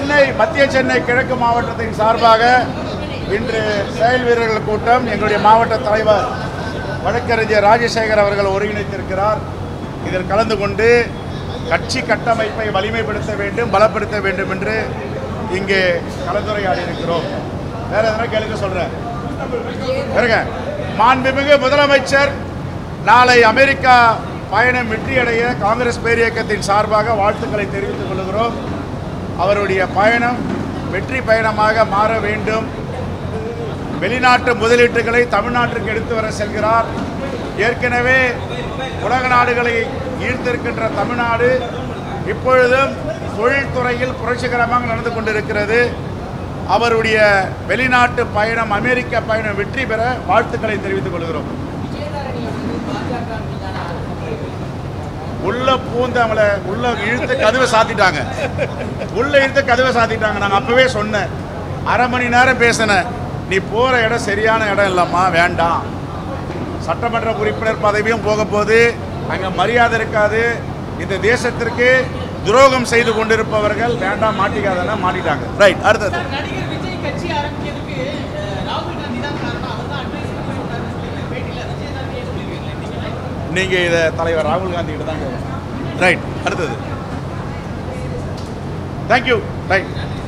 சென்னை மத்திய சென்னை கிழக்கு மாவட்டத்தின் சார்பாக இன்று செயல் வீரர்கள் கூட்டம் எங்களுடைய மாவட்ட தலைவர் வழக்கறிஞர் ராஜசேகர் அவர்கள் ஒருங்கிணைத்திருக்கிறார் இதில் கலந்து கொண்டு கட்சி கட்டமைப்பை வலிமைப்படுத்த வேண்டும் பலப்படுத்த வேண்டும் என்று இங்கே கலந்துரையாடி இருக்கிறோம் வேற எதனா கேளுங்க சொல்றேன் இருங்க மாண்புமிகு முதலமைச்சர் நாளை அமெரிக்கா பயணம் வெற்றியடைய காங்கிரஸ் பேரியக்கத்தின் சார்பாக வாழ்த்துக்களை தெரிவித்துக் கொள்கிறோம் அவருடைய பயணம் வெற்றி பயணமாக மாற வேண்டும் வெளிநாட்டு முதலீட்டுகளை தமிழ்நாட்டிற்கு எடுத்து வர செல்கிறார் ஏற்கனவே உலக நாடுகளை ஈர்த்திருக்கின்ற தமிழ்நாடு இப்பொழுதும் தொழில்துறையில் புரட்சிகரமாக நடந்து கொண்டிருக்கிறது அவருடைய வெளிநாட்டு பயணம் அமெரிக்க பயணம் வெற்றி பெற வாழ்த்துக்களை தெரிவித்துக் கொள்கிறோம் உள்ள பூந்து அவங்கள உள்ள இழுத்து கதவை சாத்திட்டாங்க உள்ள இழுத்து கதவை சாத்திட்டாங்க நாங்கள் அப்பவே சொன்னேன் அரை மணி நேரம் பேசினேன் நீ போற இடம் சரியான இடம் இல்லைம்மா வேண்டாம் சட்டமன்ற உறுப்பினர் பதவியும் போக போது அங்க மரியாதை இருக்காது இந்த தேசத்திற்கு துரோகம் செய்து கொண்டிருப்பவர்கள் வேண்டாம் மாட்டிக்காதனா மாட்டிட்டாங்க ரைட் அடுத்தது சார், நடிகர் விஜய் கட்சி ஆரம்பிக்கிறதுக்கு அஹ், ராகுல் காந்தி தான் காரணம் அவர் தான் அட்வைஸ் பண்ணி சொன்னாருன்னு சொல்லியிருக்காரு பேட்டியில் விஜய் தான் சொல்லியிருக்கீங்களே நீங்க இதை தலைவர் ராகுல் காந்தி கிட்ட தான் ரைட் அடுத்தது தேங்க்யூ ரைட்